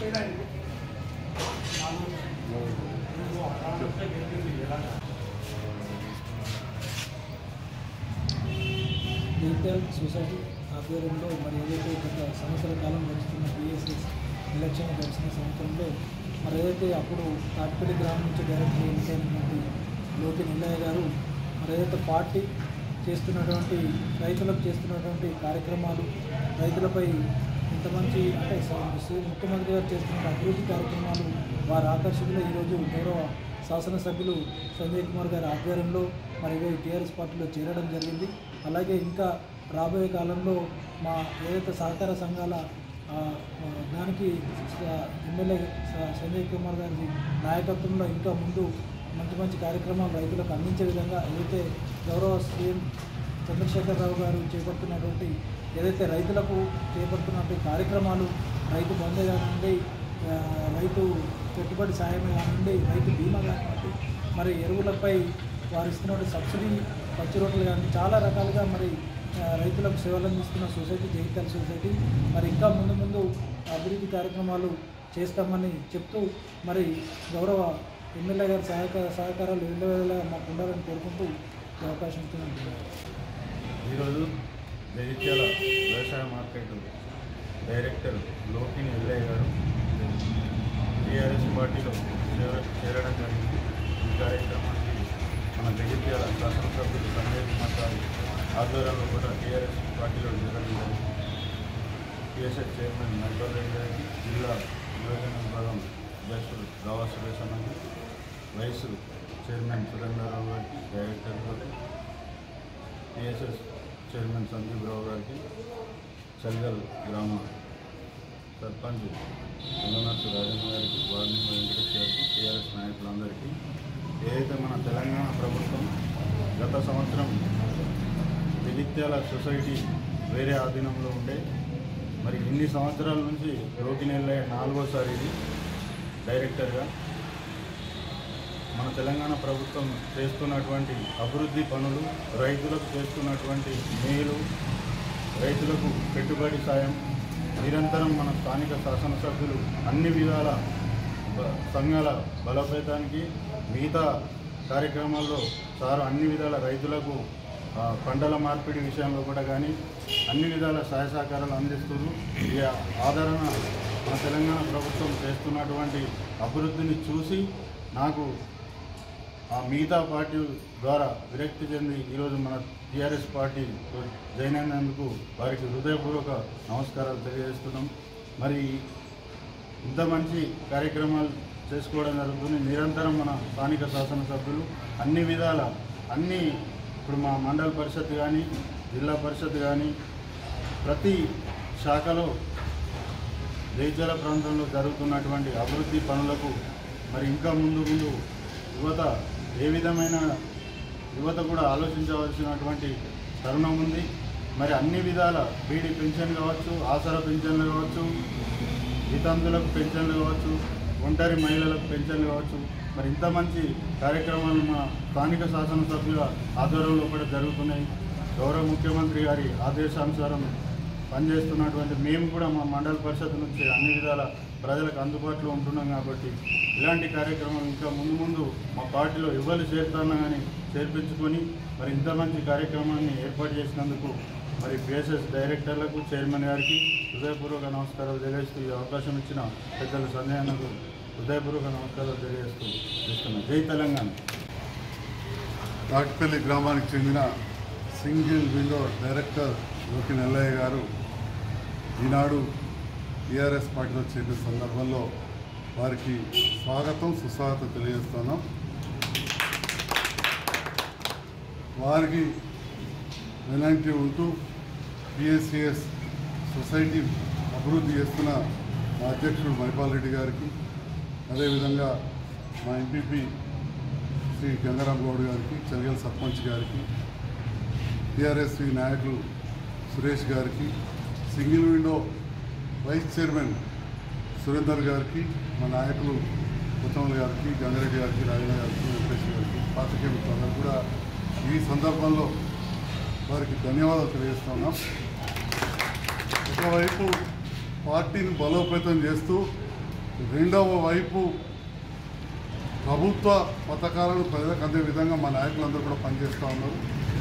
digital society ఆధ్వర్యంలో మరి ఏదైతే గత సంవత్సర కాలం గడుస్తున్న బిఎస్ఎస్ ఎలక్షన్ గడిచిన సంవత్సరంలో మరి ఏదైతే అప్పుడు తాటిపల్లి గ్రామం నుంచి డైరెక్టర్ ఎన్నికైనటువంటి లోకి నిల్లయ్య గారు మరి ఏదైతే పార్టీ చేస్తున్నటువంటి రైతులకు చేస్తున్నటువంటి కార్యక్రమాలు రైతులపై ఇంత మంచి అంటే స- శ్రీ- ముఖ్యమంత్రి గారు చేస్తున్న అభివృద్ధి కార్యక్రమాలు వారి ఆకర్షకులు ఈరోజు గౌరవ శాసనసభ్యులు సంజయ్ కుమార్ గారి ఆధ్వర్యంలో మరి టీఆర్ఎస్ పార్టీలో చేరడం జరిగింది అలాగే ఇంకా రాబోయే కాలంలో మా ఏదైతే సహకార సంఘాల ఆ, ఆ, దానికి స- ఎమ్మెల్యే స- సంజయ్ కుమార్ గారి నాయకత్వంలో ఇంకా ముందు మంచి మంచి కార్యక్రమాలు రైతులకు అందించే విధంగా ఏదైతే గౌరవ సీఎం చంద్రశేఖరరావు గారు చేపడుతున్నటువంటి ఏదైతే రైతులకు చేపడుతున్నటువంటి కార్యక్రమాలు రైతు బంధు కానివ్వండి ఆ, రైతు పెట్టుబడి సాయం కానివ్వండి రైతు బీమా కానివ్వండి మరి ఎరువులపై వారు ఇస్తున్నటువంటి సబ్సిడీ పచ్చి రోడ్లు కానీ చాలా రకాలుగా మరి ఆ, రైతులకు సేవలు అందిస్తున్న సొసైటీ జగిత్యాల సొసైటీ మరి ఇంకా ముందు ముందు అభివృద్ధి కార్యక్రమాలు చేస్తామని చెప్తూ మరి గౌరవ ఎమ్మెల్యే గారి సహకార సహకారాలు ఎల్లవేళలా మాకు ఉండాలని కోరుకుంటూ ఈ అవకాశం ఇస్తున్నాను ఈరోజు జగిత్యాల వ్యవసాయ మార్కెట్ డైరెక్టర్ లోకిని ఎల్లయ్య గారు టీఆర్ఎస్ పార్టీలో చేర చేరడం జరిగింది ఈ కార్యక్రమానికి మన జగిత్యాల శాసనసభ్యులు సంజయ్ కుమార్ గారి ఆధ్వర్యంలో కూడా టీఆర్ఎస్ పార్టీలో చేరడం జరిగింది టీఎస్ఎస్ చైర్మన్ మైకల్ రెడ్డి గారికి జిల్లా యువజన విభాగం అధ్యక్షుడు రావా సురేష్ అన్నకి వైస్ చైర్మన్ సురేంద్రరావు గారికి డైరెక్టర్ గారికి టీఎస్ఎస్ చైర్మన్ సందీప్ రావు గారికి చల్గల్ గ్రామ సర్పంచ్ ఉన్ననర్సు రాజన్న గారికి వార్డు మెంబర్ వెంకటేష్ గారికి టీఆర్ఎస్ నాయకులందరికీ ఏదైతే మన తెలంగాణ ప్రభుత్వం గత సంవత్సరం జగిత్యాల సొసైటీ వేరే ఆధీనంలో ఉండే మరి ఇన్ని సంవత్సరాల నుంచి రోగినెల్లే నాలుగోసారి ఇది డైరెక్టర్గా మన తెలంగాణ ప్రభుత్వం చేస్తున్నటువంటి అభివృద్ధి పనులు రైతులకు చేస్తున్నటువంటి మేలు రైతులకు పెట్టుబడి సాయం నిరంతరం మన స్థానిక శాసనసభ్యులు అన్ని విధాల బ- సంఘాల బలోపేతానికి మిగతా కార్యక్రమాల్లో సారు అన్ని విధాల రైతులకు ఆ, పంటల మార్పిడి విషయంలో కూడా కానీ అన్ని విధాల సహాయ సహకారాలు అందిస్తున్నారు ఈ ఆదరణ మన తెలంగాణ ప్రభుత్వం చేస్తున్నటువంటి అభివృద్ధిని చూసి నాకు ఆ మిగతా పార్టీ ద్వారా విరక్తి చెంది ఈరోజు మన టీఆర్ఎస్ పార్టీ జాయిన్ అయినందుకు వారికి హృదయపూర్వక నమస్కారాలు తెలియజేస్తున్నాం మరి ఇంత మంచి కార్యక్రమాలు చేసుకోవడం జరుగుతుంది నిరంతరం మన స్థానిక శాసనసభ్యులు అన్ని విధాల అన్ని ఇప్పుడు మా మండల పరిషత్ కానీ జిల్లా పరిషత్ కానీ ప్రతి శాఖలో జైచల ప్రాంతంలో జరుగుతున్నటువంటి అభివృద్ధి పనులకు మరి ఇంకా ముందు ముందు యువత ఏ విధమైన యువత కూడా ఆలోచించవలసినటువంటి తరుణం ఉంది మరి అన్ని విధాల బీడీ పెన్షన్ కావచ్చు ఆసరా పెన్షన్లు కావచ్చు వితంతులకు పెన్షన్లు కావచ్చు ఒంటరి మహిళలకు పెన్షన్లు కావచ్చు మరి ఇంత మంచి కార్యక్రమాలు మా స్థానిక శాసనసభ్యుల ఆధ్వర్యంలో కూడా జరుగుతున్నాయి గౌరవ ముఖ్యమంత్రి గారి ఆదేశానుసారం పనిచేస్తున్నటువంటి మేము కూడా మా మండల పరిషత్ నుంచి అన్ని విధాల ప్రజలకు అందుబాటులో ఉంటున్నాం కాబట్టి ఇలాంటి కార్యక్రమాలు ఇంకా ముందు ముందు మా పార్టీలో ఎవరు చేరుతున్నా కానీ చేర్పించుకొని మరి ఇంత మంచి కార్యక్రమాన్ని ఏర్పాటు చేసినందుకు మరి పిఎస్ఎస్ డైరెక్టర్లకు చైర్మన్ గారికి హృదయపూర్వక నమస్కారాలు తెలియజేస్తూ ఈ అవకాశం ఇచ్చిన పెద్దలు సంజయ్ అన్నకు హృదయపూర్వక నమస్కారాలు తెలియజేస్తూ ఇస్తున్నాను జై తెలంగాణ తాటిపల్లి గ్రామానికి చెందిన సింగిల్ విండో డైరెక్టర్ లోకి నెల్లయ్య గారు ఈనాడు టీఆర్ఎస్ పార్టీలో చేరిన సందర్భంలో వారికి స్వాగతం సుస్వాగతం తెలియజేస్తున్నాం వారికి వెనంటి ఉంటూ పిఎస్సిఎస్ సొసైటీ అభివృద్ధి చేస్తున్న మా అధ్యక్షుడు మైపాల్ రెడ్డి గారికి అదేవిధంగా మా ఎంపీపీ శ్రీ గంగారాం గౌడ్ గారికి చలిగల సర్పంచ్ గారికి టీఆర్ఎస్వి నాయకులు సురేష్ గారికి single window vice chairman Surender గారికి మా నాయకులు ఉత్తమల్ గారికి గంగారెడ్డి గారికి రాజన్న గారికి వెంకటేష్ గారికి పాత్రికేయ మిత్రులందరూ కూడా ఈ సందర్భంలో వారికి ధన్యవాదాలు తెలియజేస్తున్నాం ఒకవైపు పార్టీని బలోపేతం చేస్తూ రెండవ వైపు ప్రభుత్వ పథకాలను ప్రజలకు అందే విధంగా మా నాయకులందరూ కూడా పనిచేస్తూ ఉన్నారు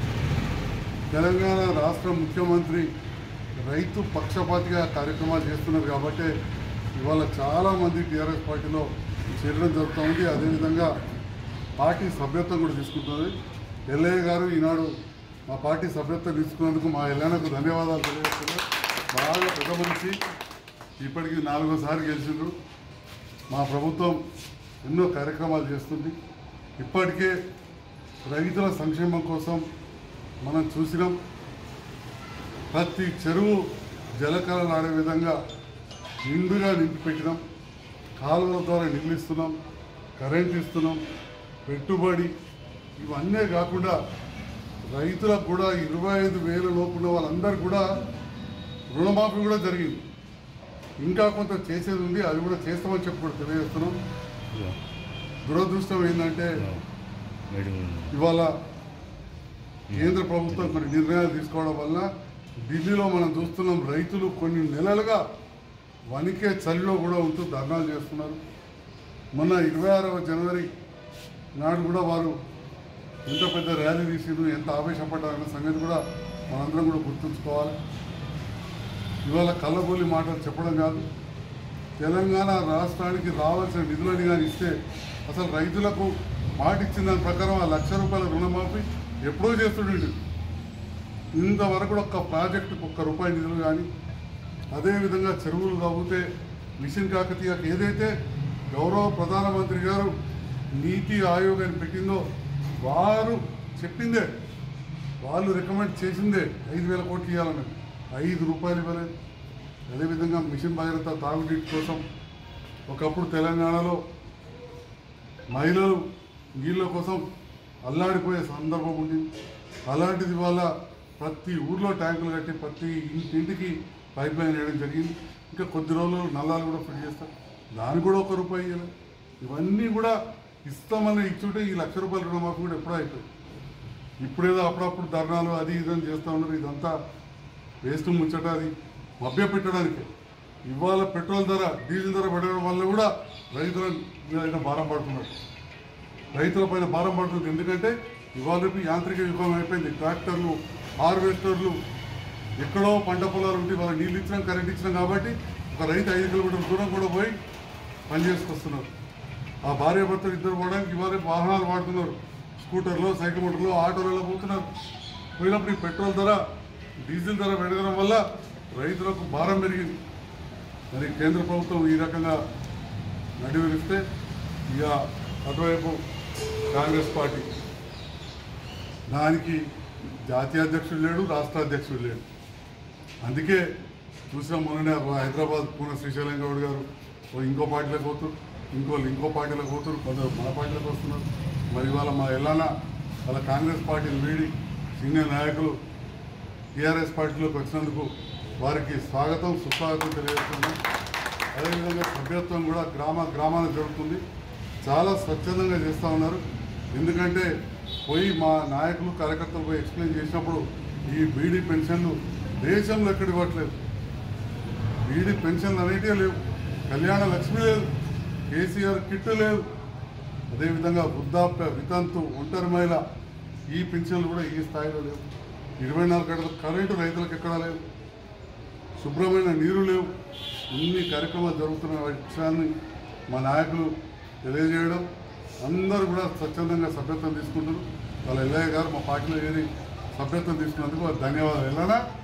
తెలంగాణ రాష్ట్ర ముఖ్యమంత్రి రైతు పక్షపాతిగా కార్యక్రమాలు చేస్తున్నారు కాబట్టి ఇవాళ చాలామంది టీఆర్ఎస్ పార్టీలో చేరడం జరుగుతూ ఉంది అదేవిధంగా పార్టీ సభ్యత్వం కూడా తీసుకుంటుంది ఎల్లయ్య గారు ఈనాడు మా పార్టీ సభ్యత్వం తీసుకున్నందుకు మా ఎల్లయ్యకు ధన్యవాదాలు తెలియజేస్తున్నారు బాగా పెద్ద మనిషి ఇప్పటికీ నాలుగోసారి గెలిచిండ్రు మా ప్రభుత్వం ఎన్నో కార్యక్రమాలు చేస్తుంది ఇప్పటికే రైతుల సంక్షేమం కోసం మనం చూసినాం ప్రతి చెరువు జలకళలు ఆడే విధంగా నిండుగా నింపి పెట్టినాం కాలువల ద్వారా నీళ్ళు ఇస్తున్నాం కరెంట్ ఇస్తున్నాం పెట్టుబడి ఇవన్నీ కాకుండా రైతులకు కూడా ఇరవై ఐదు వేల లోపున్న వాళ్ళందరికీ కూడా రుణమాఫీ కూడా జరిగింది ఇంకా కొంత చేసేది ఉంది అది కూడా చేస్తామని చెప్పి కూడా తెలియజేస్తున్నాం దురదృష్టం ఏంటంటే ఇవాళ కేంద్ర ప్రభుత్వం కొన్ని నిర్ణయాలు తీసుకోవడం వల్ల ఢిల్లీలో మనం చూస్తున్నాం రైతులు కొన్ని నెలలుగా వణికే చలిలో కూడా ఉంటూ ధర్నాలు చేస్తున్నారు మొన్న ఇరవై ఆరవ జనవరి నాడు కూడా వారు ఎంత పెద్ద ర్యాలీ తీసిండ్రు ఎంత ఆవేశపడ్డారన్న సంగతి కూడా మనందరం కూడా గుర్తుంచుకోవాలి ఇవాళ కళ్ళబొల్లి మాటలు చెప్పడం కాదు తెలంగాణ రాష్ట్రానికి రావాల్సిన నిధులని కానీ ఇస్తే అసలు రైతులకు మాట ఇచ్చిన దాని ప్రకారం ఆ లక్ష రూపాయల రుణమాఫీ ఎప్పుడో చేస్తుండే ఇంతవరకు ఒక్క ప్రాజెక్టుకు ఒక్క రూపాయి నిధులు కానీ అదేవిధంగా చెరువులు తవ్వితే మిషన్ కాకతీయకు ఏదైతే గౌరవ ప్రధానమంత్రి గారు నీతి ఆయోగ్ అని పెట్టిందో వారు చెప్పిందే వాళ్ళు రికమెండ్ చేసిందే ఐదు వేల కోట్లు ఇవ్వాలని ఐదు రూపాయలు ఇవ్వలేదు అదేవిధంగా మిషన్ భగీరథ తాగునీటి కోసం ఒకప్పుడు తెలంగాణలో మహిళలు నీళ్ళ కోసం అల్లాడిపోయే సందర్భం ఉండింది అలాంటిది వాళ్ళ ప్రతి ఊర్లో ట్యాంకులు కట్టి ప్రతి ఇంటింటికి పైప్ లైన్ వేయడం జరిగింది ఇంకా కొద్ది రోజులు నల్లాలు కూడా ఫిట్ చేస్తారు దానికి కూడా ఒక రూపాయి ఇవ్వలేదు ఇవన్నీ కూడా ఇస్తామని ఇచ్చుంటే ఈ లక్ష రూపాయల రుణమాఫీ కూడా ఎప్పుడో అయిపోయింది ఇప్పుడేదో అప్పుడప్పుడు ధర్నాలు అది ఇది అని చేస్తూ ఉన్నారు ఇదంతా వేస్ట్ ముచ్చట అది మభ్య పెట్టడానికి ఇవాళ పెట్రోల్ ధర డీజిల్ ధర పెట్టడం వల్ల కూడా రైతుల మీద భారం పడుతున్నారు రైతుల పైన భారం పడుతుంది ఎందుకంటే ఇవాళ రేపు యాంత్రిక యుగం అయిపోయింది ట్రాక్టర్లు హార్వెస్టర్లు ఎక్కడో పంట పొలాలు ఉంటే వాళ్ళ నీళ్ళు ఇచ్చినాం కరెంట్ ఇచ్చినాం కాబట్టి ఒక రైతు ఐదు కిలోమీటర్ల దూరం కూడా పోయి పని చేసుకొస్తున్నారు ఆ భార్య భర్తలు ఇద్దరు పోవడానికి ఇవాళ రేపు వాహనాలు వాడుతున్నారు స్కూటర్లో సైకిల్ మోటార్లో ఆటోలలో పోతున్నారు పోయినప్పుడు ఈ పెట్రోల్ ధర డీజిల్ ధర పెరగడం వల్ల రైతులకు భారం పెరిగింది మరి కేంద్ర ప్రభుత్వం ఈ రకంగా నడివిరిస్తే ఇక అటువైపు కాంగ్రెస్ పార్టీ దానికి జాతీయ అధ్యక్షుడు లేడు రాష్ట్ర అధ్యక్షుడు లేడు అందుకే చూసాం మొన్ననే హైదరాబాద్ పూర్ణ శ్రీశైలం గౌడ్ గారు ఓ ఇంకో పార్టీలోకి పోతున్నారు ఇంకోళ్ళు ఇంకో పార్టీలోకి పోతున్నారు కొందరు మన పార్టీలోకి వస్తున్నారు మరి ఇవాళ మా ఎల్లాన వాళ్ళ కాంగ్రెస్ పార్టీని వీడి సీనియర్ నాయకులు టీఆర్ఎస్ పార్టీలోకి వచ్చినందుకు వారికి స్వాగతం సుస్వాగతం తెలియజేస్తున్నాం అదేవిధంగా సభ్యత్వం కూడా గ్రామ గ్రామాన జరుగుతుంది చాలా స్వచ్ఛందంగా చేస్తూ ఉన్నారు ఎందుకంటే పోయి మా నాయకులు కార్యకర్తలు పోయి ఎక్స్ప్లెయిన్ చేసినప్పుడు ఈ బీడీ పెన్షన్లు దేశంలో ఎక్కడ ఇవ్వట్లేదు బీడీ పెన్షన్లు అనేటివే లేవు కళ్యాణ లక్ష్మి లేదు కేసీఆర్ కిట్ లేదు అదేవిధంగా వృద్ధాప్య వితంతు ఒంటరి మహిళ ఈ పెన్షన్లు కూడా ఈ స్థాయిలో లేవు ఇరవై నాలుగు గంటల కరెంటు రైతులకు ఎక్కడా లేవు శుభ్రమైన నీరు లేవు ఇన్ని కార్యక్రమాలు జరుగుతున్న విషయాన్ని మా నాయకులు తెలియజేయడం అందరూ కూడా స్వచ్ఛందంగా సభ్యత్వం తీసుకుంటారు వాళ్ళ ఎల్లయ్య గారు మా పార్టీలో ఏరి సభ్యత్వం తీసుకున్నందుకు వారికి ధన్యవాదాలు ఎల్లనా